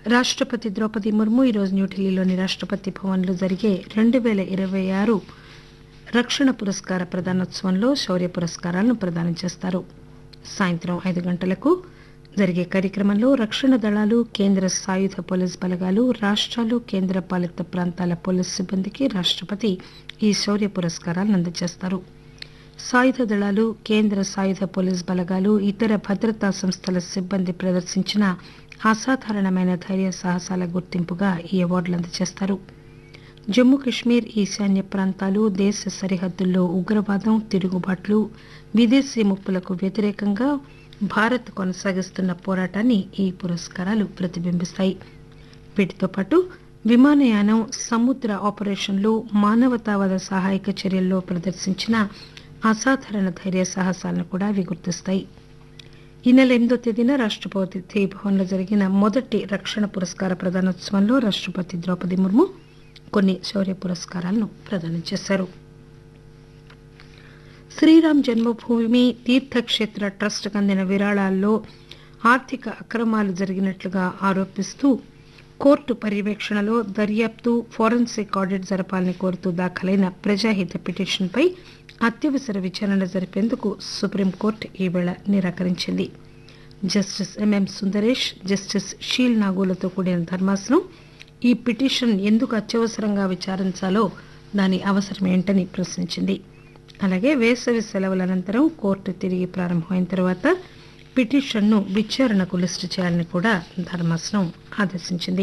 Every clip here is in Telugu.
రాష్టపతి ద్రౌపది ముర్ము ఈరోజు న్యూఢిల్లీలోని రాష్టపతి భవన్లో జరిగే రెండు పేల ఇరవై ఆరు రక్షణ పురస్కార ప్రదానోత్సవంలో శౌర్య పురస్కారాలను ప్రదానం చేస్తారు సాయంత్రం ఐదు గంటలకు జరిగే కార్యక్రమంలో రక్షణ దళాలు కేంద్ర సాయుధ పోలీస్ బలగాలు రాష్ట్రాలు కేంద్ర పాలిత ప్రాంతాల పోలీస్ సిబ్బందికి రాష్టపతి ఈ శౌర్య పురస్కారాలను అందజేస్తారు సాయుధ దళాలు కేంద్ర సాయుధ పోలీస్ బలగాలు ఇతర భద్రతా సంస్థల సిబ్బంది ప్రదర్శించిన అసాధారణమైన ధైర్య సాహసాల గుర్తింపుగా ఈ అవార్డులు అందజేస్తారు జమ్మూ కశ్మీర్ ఈశాన్య ప్రాంతాలు దేశ సరిహద్దుల్లో ఉగ్రవాదం తిరుగుబాట్లు విదేశీ ముప్పులకు వ్యతిరేకంగా భారత్ కొనసాగిస్తున్న పోరాటాన్ని ఈ పురస్కారాలు ప్రతిబింబిస్తాయి వీటితో పాటు విమానయానం సముద్ర ఆపరేషన్లు మానవతావాద సహాయక చర్యల్లో ప్రదర్శించిన అసాధారణ ధైర్య సాహసాలను కూడా అవి గుర్తిస్తాయి ఈ నెల ఎనిమిదో తేదీన రాష్టపతి భవన్లో జరిగిన మొదటి రక్షణ పురస్కార ప్రదానోత్సవంలో రాష్టపతి ద్రౌపది ముర్ము కొన్ని శౌర్య పురస్కారాలను ప్రదానం చేశారు శ్రీరామ్ జన్మభూమి తీర్థక్షేత్ర ట్రస్ట్కు అందిన విరాళాల్లో ఆర్థిక అక్రమాలు జరిగినట్లుగా ఆరోపిస్తూ కోర్టు పర్యవేక్షణలో దర్యాప్తు ఫోరెన్సిక్ ఆడిట్ జరపాలని కోరుతూ దాఖలైన ప్రజాహిత పిటిషన్పై అత్యవసర విచారణ జరిపేందుకు సుప్రీంకోర్టు ఈవేళ నిరాకరించింది justice M M Sundaresh justice Sheel నాగోలతో కూడిన ధర్మాసనం ఈ పిటిషన్ ఎందుకు అత్యవసరంగా విచారించాలో దాని అవసరం ఏంటని ప్రశ్నించింది అలాగే వేసవి సెలవుల అనంతరం కోర్టు తిరిగి ప్రారంభమైన తర్వాత పిటిషన్ను విచారణకు లిస్టు చేయాలని కూడా ధర్మాసనం ఆదేశించింది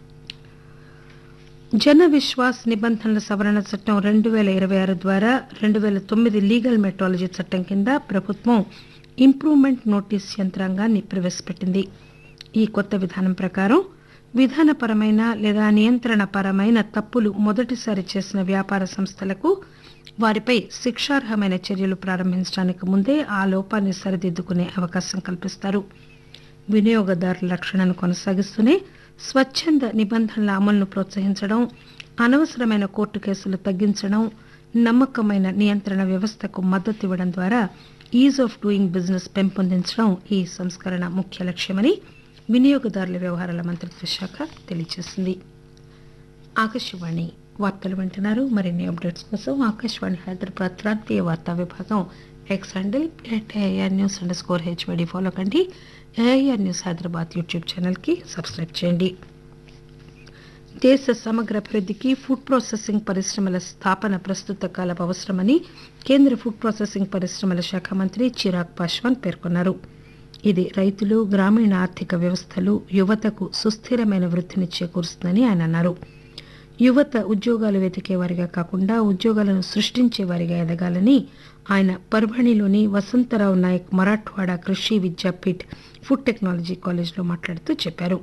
జన విశ్వాస్ నిబంధనల సవరణ చట్టం రెండు పేల ఇరవై ఆరు ద్వారా రెండు పేల తొమ్మిది లీగల్ మెట్రాలజీ చట్టం కింద ప్రభుత్వం ఇంప్రూవ్మెంట్ నోటీస్ యంత్రాంగాన్ని ప్రవేశపెట్టింది ఈ కొత్త విధానం ప్రకారం విధానపరమైన లేదా నియంత్రణపరమైన తప్పులు మొదటిసారి చేసిన వ్యాపార సంస్థలకు వారిపై శిక్షార్హమైన చర్యలు ప్రారంభించడానికి ముందే ఆ లోపాన్ని సరిదిద్దుకునే అవకాశం కల్పిస్తారు వినియోగదారుల రక్షణను కొనసాగిస్తూనే స్వచ్ఛంద నిబంధనల అమలును ప్రోత్సహించడం అనవసరమైన కోర్టు కేసులు తగ్గించడం నమ్మకమైన నియంత్రణ వ్యవస్థకు మద్దతు ఇవ్వడం ద్వారా ఈజ్ ఆఫ్ డూయింగ్ బిజినెస్ పెంపొందించడం ఈ సంస్కరణ ముఖ్య లక్ష్యమని వినియోగదారుల వ్యవహారాల మంత్రిత్వ శాఖ తెలియజేసింది ఆకాశవాణి వార్తలు వింటున్నారు మరిన్ని అప్డేట్స్ కోసం ఆకాశవాణి హైదరాబాద్ ప్రాంతీయ వార్తా విభాగం X handle at AR news under score HYD follow కండి ఏఆర్ న్యూస్ హైదరాబాద్ యూట్యూబ్ ఛానల్కి సబ్స్క్రైబ్ చేయండి దేశ సమగ్ర అభివృద్ధికి ఫుడ్ ప్రాసెసింగ్ పరిశ్రమల స్థాపన ప్రస్తుత కాలం అవసరమని కేంద్ర ఫుడ్ ప్రాసెసింగ్ పరిశ్రమల శాఖ మంత్రి చిరాగ్ పాశ్వాన్ పేర్కొన్నారు ఇది రైతులు గ్రామీణ ఆర్థిక వ్యవస్థలు యువతకు సుస్థిరమైన వృద్ధిని చేకూరుస్తుందని ఆయన అన్నారు యువత ఉద్యోగాలు వెతికే వారిగా కాకుండా ఉద్యోగాలను సృష్టించే వారిగా ఎదగాలని ఆయన పర్భణిలోని వసంతరావు నాయక్ మరాఠ్వాడా కృషి విద్యాపీఠ్ ఫుడ్ టెక్నాలజీ కాలేజ్లో మాట్లాడుతూ చెప్పారు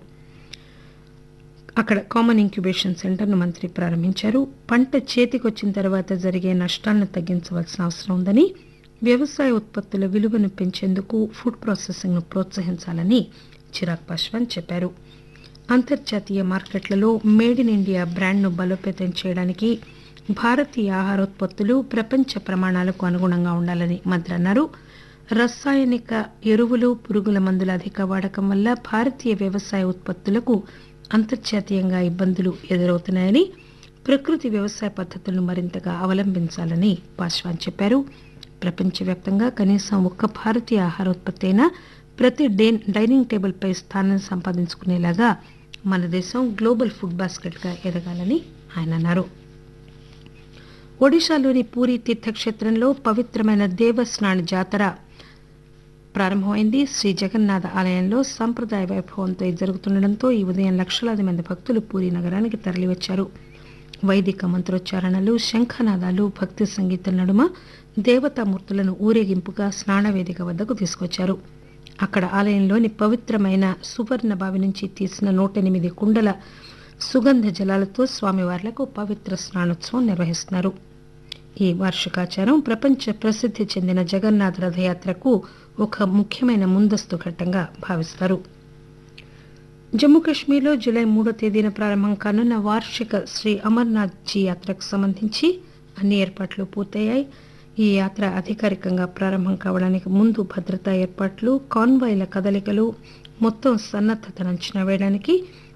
అక్కడ కామన్ ఇంక్యుబేషన్ సెంటర్ను మంత్రి ప్రారంభించారు పంట చేతికొచ్చిన తర్వాత జరిగే నష్టాలను తగ్గించవలసిన అవసరం ఉందని వ్యవసాయ ఉత్పత్తుల విలువను పెంచేందుకు ఫుడ్ ప్రాసెసింగ్ను ప్రోత్సహించాలని చిరాగ్ పాశ్వాన్ చెప్పారు అంతర్జాతీయ మార్కెట్లలో మేడ్ ఇన్ ఇండియా బ్రాండ్ను బలోపేతం చేయడానికి భారతీయ ఆహారోత్పత్తులు ప్రపంచ ప్రమాణాలకు అనుగుణంగా ఉండాలని మంత్రి అన్నారు రసాయనిక ఎరువులు పురుగుల మందుల అధిక వాడకం వల్ల భారతీయ వ్యవసాయ ఉత్పత్తులకు అంతర్జాతీయంగా ఇబ్బందులు ఎదురవుతున్నాయని ప్రకృతి వ్యవసాయ పద్ధతులను మరింతగా అవలంబించాలని పాశ్వాన్ చెప్పారు ప్రపంచవ్యాప్తంగా కనీసం ఒక్క భారతీయ ఆహారోత్పత్తి అయినా ప్రతి డైనింగ్ టేబుల్పై స్థానం సంపాదించుకునేలాగా మన దేశం గ్లోబల్ ఫుడ్ బాస్కెట్గా ఎదగాలని ఆయన అన్నారు ఒడిశాలోని పూరి తీర్థక్షేత్రంలో పవిత్రమైన దేవస్నాన్ జాతర ప్రారంభమైంది శ్రీ జగన్నాథ ఆలయంలో సంప్రదాయ వైభవంతో ఇది జరుగుతుండటంతో ఈ ఉదయం లక్షలాది మంది భక్తులు పూరి నగరానికి తరలివచ్చారు వైదిక మంత్రోచ్చారణలు శంఖనాదాలు భక్తి సంగీతం నడుమ దేవతామూర్తులను ఊరేగింపుగా స్నానవేదిక వద్దకు తీసుకొచ్చారు అక్కడ ఆలయంలోని పవిత్రమైన సువర్ణ బావి నుంచి తీసిన నూట ఎనిమిది కుండల సుగంధ జలాలతో స్వామివార్లకు పవిత్ర స్నానోత్సవం నిర్వహిస్తున్నారు ఈ వార్షికాచారం ప్రపంచ ప్రసిద్ధి చెందిన జగన్నాథ రథయాత్రకు ఒక ముఖ్యమైన ముందస్తు ఘట్టంగా భావిస్తారు జమ్మూ కాశ్మీర్లో జూలై మూడో తేదీన ప్రారంభం కానున్న వార్షిక శ్రీ అమర్నాథ్ జీ యాత్రకు సంబంధించి అన్ని ఏర్పాట్లు పూర్తయ్యాయి ఈ యాత్ర అధికారికంగా ప్రారంభం కావడానికి ముందు భద్రతా ఏర్పాట్లు కాన్వాయ్ల కదలికలు మొత్తం సన్నద్దతను అంచనా వేయడానికి